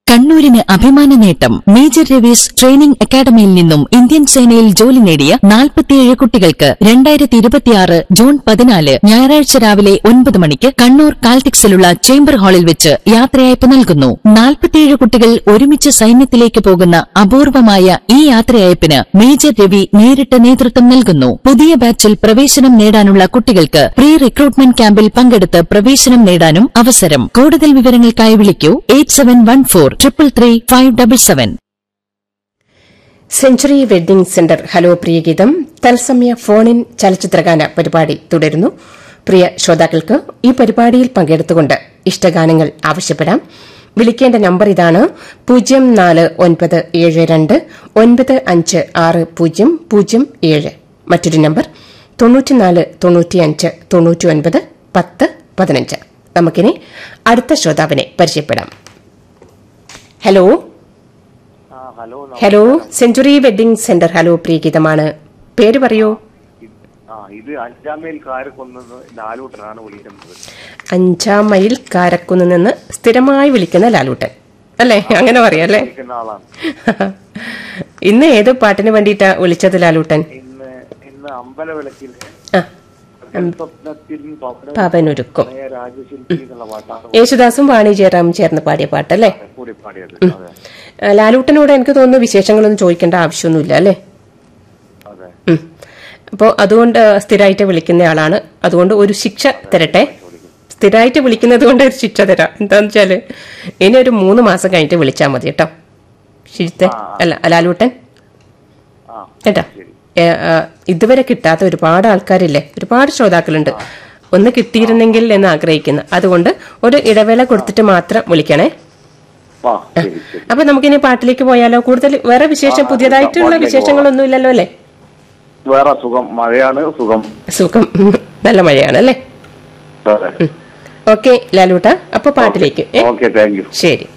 കണ്ണൂരിന് അഭിമാന നേട്ടം major Raviz training അക്കാദമിയിൽ നിന്നും ഇന്ത്യൻ സേനയിൽ ജോലി നേടിയ നാൽപ്പത്തിയേഴ് കുട്ടികൾക്ക് രണ്ടായിരത്തി ഇരുപത്തിയാറ് ജൂൺ പതിനാല് ഞായറാഴ്ച രാവിലെ ഒൻപത് മണിക്ക് കണ്ണൂർ കാൽറ്റിക്സിലുള്ള ചേംബർ ഹാളിൽ വെച്ച് യാത്രയയപ്പ് നൽകുന്നു നാൽപ്പത്തിയേഴ് കുട്ടികൾ ഒരുമിച്ച് സൈന്യത്തിലേക്ക് പോകുന്ന അപൂർവമായ ഈ യാത്രയയപ്പിന് മേജർ രവി നേരിട്ട് നേതൃത്വം നൽകുന്നു പുതിയ ബാച്ചിൽ പ്രവേശനം നേടാനുള്ള കുട്ടികൾക്ക് പ്രീ റിക്രൂട്ട്മെന്റ് ക്യാമ്പിൽ പങ്കെടുത്ത് പ്രവേശനം നേടാനും അവസരം കൂടുതൽ വിവരങ്ങൾക്കായി വിളിക്കൂ eight seven one four triple three five double seven century wedding centre hello പ്രിയഗീതം തത്സമയ ഫോണിൻ ചലച്ചിത്രഗാന പരിപാടി തുടരുന്നു പ്രിയ ശ്രോതാക്കൾക്ക് ഈ പരിപാടിയിൽ പങ്കെടുത്തുകൊണ്ട് ഇഷ്ടഗാനങ്ങൾ ആവശ്യപ്പെടാം വിളിക്കേണ്ട നമ്പർ ഇതാണ് പൂജ്യം നാല് ഒൻപത് ഏഴ് രണ്ട് ഒൻപത് അഞ്ച് ആറ് പൂജ്യം പൂജ്യം ഏഴ് മറ്റൊരു നമ്പർ തൊണ്ണൂറ്റിനാല് തൊണ്ണൂറ്റിയഞ്ച് തൊണ്ണൂറ്റി ഒൻപത് പത്ത് പതിനഞ്ച് നമുക്കിനി അടുത്ത ശ്രോതാവിനെ പരിചയപ്പെടാം ഹലോ ആ ഹലോ ന- hello century wedding centre hello പ്രിയഗീതമാണ് പേര് പറയൂ ആ ഇത് അഞ്ചാം മൈൽ കാരക്കൊന്നത് ലാലൂട്ടനാണ് വിളിക്കുന്നത് അഞ്ചാം മൈൽ കാരക്കുന്ന് നിന്ന് സ്ഥിരമായി വിളിക്കുന്ന ലാലൂട്ടൻ അല്ലേ അങ്ങനെ പറയാം അല്ലേ വിളിക്കുന്ന ആളാണ് ഇന്ന് ഏത് പാട്ടിന് വേണ്ടിയിട്ടാ വിളിച്ചത് ലാലൂട്ടൻ ഇന്ന് ഇന്ന് അമ്പലവിളക്കിൽ ആ സ്വപ്നത്തിൽ സ്വപ്നം പാപനൊരുക്കും പ്രണയ രാജശില്പി എന്നുള്ള പാട്ടാണ് യേശുദാസും വാണി ജയറാം ചേർന്ന് പാടിയ പാട്ടല്ലേ കൂടി പാടിയത് അതെ ആ, ലാലൂട്ടനോട് എനിക്ക് തോന്നുന്നു വിശേഷങ്ങളൊന്നും ചോദിക്കേണ്ട ആവശ്യമൊന്നുമില്ല അല്ലേ അതെ ഉം. അപ്പോൾ അതുകൊണ്ട് സ്ഥിരമായിട്ട് വിളിക്കുന്ന ആളാണ് അതുകൊണ്ട് ഒരു ശിക്ഷ തരട്ടെ സ്ഥിരമായിട്ട് വിളിക്കുന്നത് കൊണ്ട് ഒരു ശിക്ഷ തരാം എന്താന്ന് വെച്ചാല് ഇനി ഒരു മൂന്ന് മാസം കഴിഞ്ഞിട്ട് വിളിച്ചാൽ മതി കേട്ടോ ശരിത്തെ അല്ല ലാലൂട്ടൻ ആ കേട്ടോ ഏ, ആ, ഇതുവരെ കിട്ടാത്ത ഒരുപാട് ആൾക്കാരില്ലേ ഒരുപാട് ശ്രോതാക്കളുണ്ട് ഒന്ന് കിട്ടിയിരുന്നെങ്കിൽ എന്ന് ആഗ്രഹിക്കുന്നു അതുകൊണ്ട് ഒരു ഇടവേള കൊടുത്തിട്ട് മാത്രം വിളിക്കണേ ആ ശരി ശരി അപ്പൊ നമുക്കിനി പാട്ടിലേക്ക് പോയാലോ കൂടുതൽ വേറെ വിശേഷം പുതിയതായിട്ടുള്ള പാട്ടിലേക്ക് വിശേഷങ്ങളൊന്നും ഇല്ലല്ലോ അല്ലേ വേറെ സുഖം മഴയാണ് സുഖം സുഖം നല്ല മഴയാണ് അല്ലേ അതെ ഓക്കെ ലാലൂട്ട അപ്പൊ പാട്ടിലേക്ക് ഏ? ഓക്കെ താങ്ക് യു ശരി